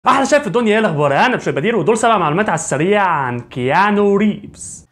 احلى شايف في الدنيا ايه الاخبار انا بشوي بدير ودول سبع معلومات على السريع عن كيانو ريفز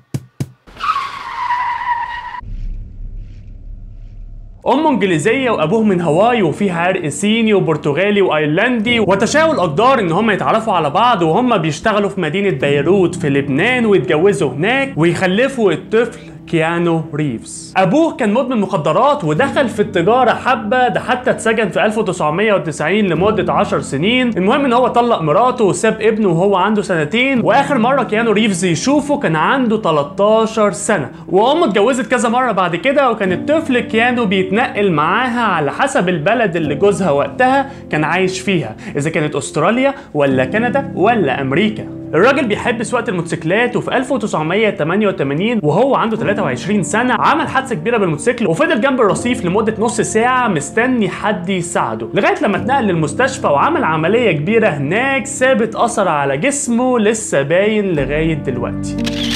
امه انجليزيه وابوه من هاواي وفيها عرق صيني وبرتغالي وايرلندي وتشاؤوا الاقدار ان هم يتعرفوا على بعض وهم بيشتغلوا في مدينه بيروت في لبنان ويتجوزوا هناك ويخلفوا الطفل كيانو ريفز ابوه كان مدمن مخدرات ودخل في التجاره حبه ده حتى اتسجن في 1990 لمده 10 سنين المهم ان هو طلق مراته وساب ابنه وهو عنده سنتين واخر مره كيانو ريفز يشوفه كان عنده 13 سنه وامه اتجوزت كذا مره بعد كده وكان الطفل كيانو بيتنقل معاها على حسب البلد اللي جوزها وقتها كان عايش فيها اذا كانت استراليا ولا كندا ولا امريكا الراجل بيحب سواقه الموتوسيكلات وفي 1988 وهو عنده 23 سنه عمل حادثه كبيره بالموتوسيكل وفضل جنب الرصيف لمده نص ساعه مستني حد يساعده لغايه لما اتنقل للمستشفى وعمل عمليه كبيره هناك سابت اثر على جسمه لسه باين لغايه دلوقتي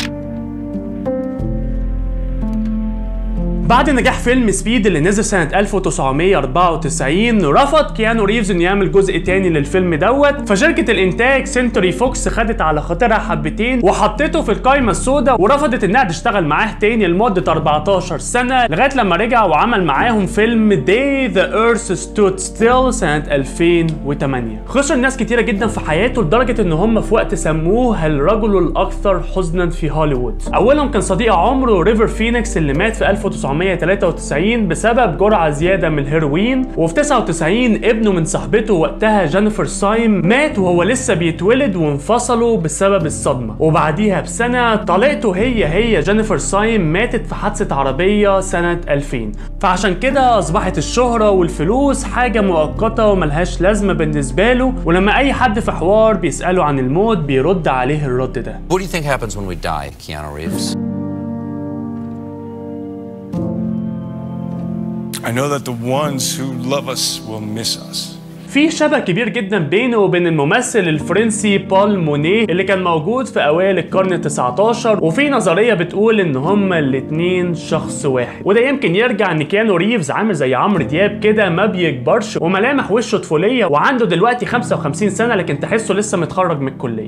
بعد نجاح فيلم سبيد اللي نزل سنة 1994 رفض كيانو ريفز انه يعمل جزء تاني للفيلم دوت فشركة الانتاج سنتوري فوكس خدت على خاطرها حبتين وحطته في القايمة السوداء ورفضت انها تشتغل معاه تاني لمدة 14 سنة لغاية لما رجع وعمل معاهم فيلم Day the Earth Stood Still سنة 2008 خسر ناس كتيرة جدا في حياته لدرجة ان هم في وقت سموه الرجل الاكثر حزنا في هوليوود اولهم كان صديق عمره ريفر فينيكس اللي مات في 1900 1993 بسبب جرعة زيادة من الهيروين وفي 99 ابنه من صاحبته وقتها جينيفر سايم مات وهو لسه بيتولد وانفصلوا بسبب الصدمة وبعديها بسنة طليقته هي هي جينيفر سايم ماتت في حادثة عربية سنة 2000 فعشان كده أصبحت الشهرة والفلوس حاجة مؤقتة وملهاش لازمة بالنسبة له ولما أي حد في حوار بيسأله عن الموت بيرد عليه الرد ده What do you think happens when we die, Keanu Reeves? I know that the ones who love us will miss us. في شبه كبير جدا بينه وبين الممثل الفرنسي بول مونيه اللي كان موجود في اوائل القرن ال 19 وفي نظريه بتقول ان هما الاتنين شخص واحد وده يمكن يرجع ان كيانو ريفز عامل زي عمرو دياب كده ما بيكبرش وملامح وشه طفوليه وعنده دلوقتي 55 سنه لكن تحسه لسه متخرج من الكليه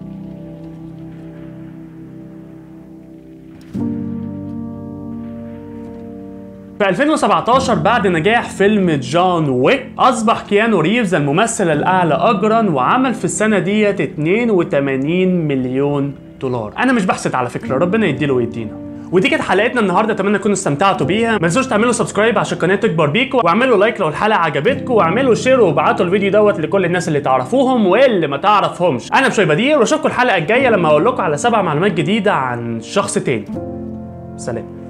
في 2017 بعد نجاح فيلم جون ويك اصبح كيانو ريفز الممثل الاعلى اجرا وعمل في السنه ديت 82 مليون دولار انا مش بحسد على فكره ربنا يديله ويدينا ودي كانت حلقتنا النهارده اتمنى تكونوا استمتعتوا بيها ما تنسوش تعملوا سبسكرايب عشان القناه تكبر بيكم واعملوا لايك لو الحلقه عجبتكم واعملوا شير وابعتوا الفيديو دوت لكل الناس اللي تعرفوهم واللي ما تعرفهمش انا بشوي بدير واشوفكم الحلقه الجايه لما اقول لكم على سبع معلومات جديده عن شخص تاني سلام